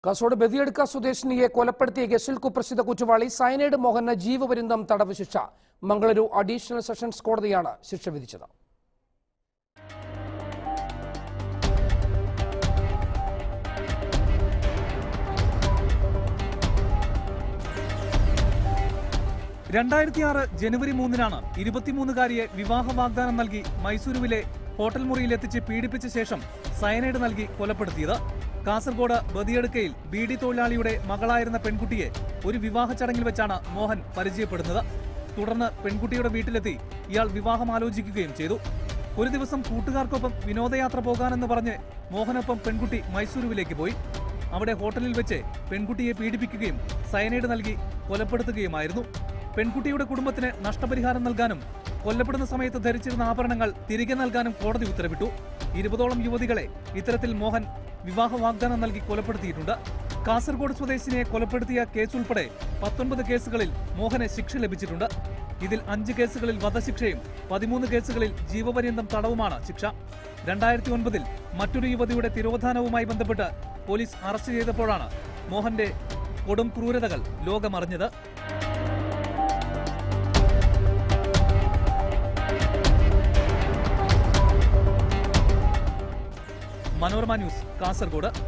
കാസർഗോഡ് ബദിയടുക്ക സ്വദേശിനിയെ കൊലപ്പെടുത്തിയ കേസിൽ കുപ്രസിദ്ധ കുറ്റവാളി സയനൈഡ് മോഹന് ജീവപര്യന്തം തടവ് ശിക്ഷ മംഗളൂരു അഡീഷണൽ സെഷൻസ് കോടതിയാണ് ശിക്ഷ വിധിച്ചത് രണ്ടായിരത്തി ആറ് ജനുവരി മൂന്നിനാണ് ഇരുപത്തിമൂന്നുകാരിയെ വിവാഹ വാഗ്ദാനം നൽകി മൈസൂരുവിലെ ഹോട്ടൽ മുറിയിലെത്തിച്ച് പീഡിപ്പിച്ച ശേഷം സയനൈഡ് നൽകി കൊലപ്പെടുത്തിയത് കാസർഗോഡ് ബദിയടുക്കയിൽ ബീഡി തൊഴിലാളിയുടെ മകളായിരുന്ന പെൺകുട്ടിയെ ഒരു വിവാഹ ചടങ്ങിൽ വെച്ചാണ് മോഹൻ പരിചയപ്പെടുന്നത് തുടർന്ന് പെൺകുട്ടിയുടെ വീട്ടിലെത്തി ഇയാൾ വിവാഹം ആലോചിക്കുകയും ചെയ്തു ഒരു ദിവസം കൂട്ടുകാർക്കൊപ്പം വിനോദയാത്ര പോകാനെന്ന് പറഞ്ഞ് മോഹനൊപ്പം പെൺകുട്ടി മൈസൂരുവിലേക്ക് പോയി അവിടെ ഹോട്ടലിൽ വെച്ച് പെൺകുട്ടിയെ പീഡിപ്പിക്കുകയും സയനൈഡ് നൽകി കൊലപ്പെടുത്തുകയുമായിരുന്നു പെൺകുട്ടിയുടെ കുടുംബത്തിന് നഷ്ടപരിഹാരം നൽകാനും കൊല്ലപ്പെടുന്ന സമയത്ത് ധരിച്ചിരുന്ന ആഭരണങ്ങൾ തിരികെ നൽകാനും കോടതി ഉത്തരവിട്ടു ഇരുപതോളം യുവതികളെ ഇത്തരത്തിൽ മോഹൻ വിവാഹ വാഗ്ദാനം നൽകി കൊലപ്പെടുത്തിയിട്ടുണ്ട് കാസർഗോഡ് സ്വദേശിനിയെ കൊലപ്പെടുത്തിയ കേസുൾപ്പെടെ പത്തൊൻപത് കേസുകളിൽ മോഹന് ശിക്ഷ ലഭിച്ചിട്ടുണ്ട് ഇതിൽ അഞ്ച് കേസുകളിൽ വധശിക്ഷയും പതിമൂന്ന് കേസുകളിൽ ജീവപര്യന്തം തടവുമാണ് ശിക്ഷ രണ്ടായിരത്തി ഒൻപതിൽ മറ്റൊരു യുവതിയുടെ തിരോധാനവുമായി ബന്ധപ്പെട്ട് പോലീസ് അറസ്റ്റ് ചെയ്തപ്പോഴാണ് മോഹന്റെ കൊടും ക്രൂരതകൾ ലോകമറിഞ്ഞത് മനോരമ ന്യൂസ് കാസർഗോഡ്